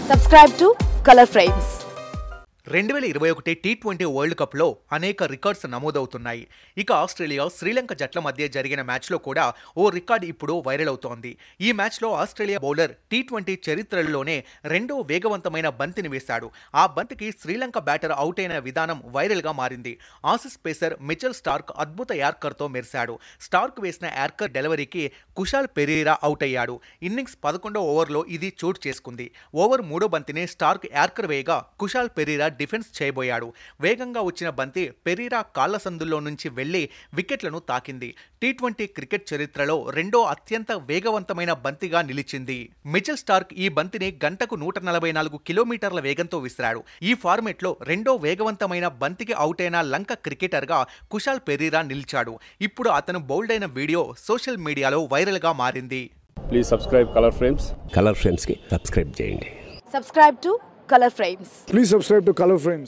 Subscribe to Color Frames. రెండు వేల ఇరవై ఒకటి టీ ట్వంటీ వరల్డ్ కప్లో అనేక రికార్డ్స్ నమోదవుతున్నాయి ఇక ఆస్ట్రేలియా శ్రీలంక జట్ల మధ్య జరిగిన మ్యాచ్లో కూడా ఓ రికార్డ్ ఇప్పుడు వైరల్ అవుతోంది ఈ మ్యాచ్లో ఆస్ట్రేలియా బౌలర్ టీ ట్వంటీ చరిత్రలోనే రెండో వేగవంతమైన బంతిని వేశాడు ఆ బంతికి శ్రీలంక బ్యాటర్ అవుట్ అయిన విధానం వైరల్గా మారింది ఆసిస్ పేసర్ మిచెల్ స్టార్క్ అద్భుత యార్కర్తో మెరిశాడు స్టార్క్ వేసిన యార్కర్ డెలివరీకి కుషాల్ పెరీరా అవుట్ అయ్యాడు ఇన్నింగ్స్ పదకొండో ఓవర్లో ఇది చోటు చేసుకుంది ఓవర్ మూడో బంతిని స్టార్క్ యార్కర్ వేయగా కుషాల్ పెరీరా డిఫెన్స్ చేయబోయాడు వేగంగా వచ్చిన బంతి పెరీరా కాళ్ల సందుల్లో నుంచి వెళ్లి వికెట్లను తాకింది టీ ట్వంటీ క్రికెట్ చరిత్రలో రెండో అత్యంత వేగవంతమైన బంతిగా నిలిచింది మిచెల్ స్టార్క్ ఈ బంతిని గంటకు నూట నలభై నాలుగు కిలోమీటర్ల వేగంతో విసిరాడు ఈ ఫార్మెట్లో రెండో వేగవంతమైన బంతికి అవుట్ అయిన లంక క్రికెటర్గా కుషాల్ పెరీరా నిలిచాడు ఇప్పుడు అతను బౌల్డ్ అయిన వీడియో సోషల్ మీడియాలో వైరల్గా మారింది please subscribe colour frames colour ఫ్రేమ్స్కి సబ్స్క్రైబ్ చేయండి Subscribe to Color Frames. Please subscribe to Color Frames.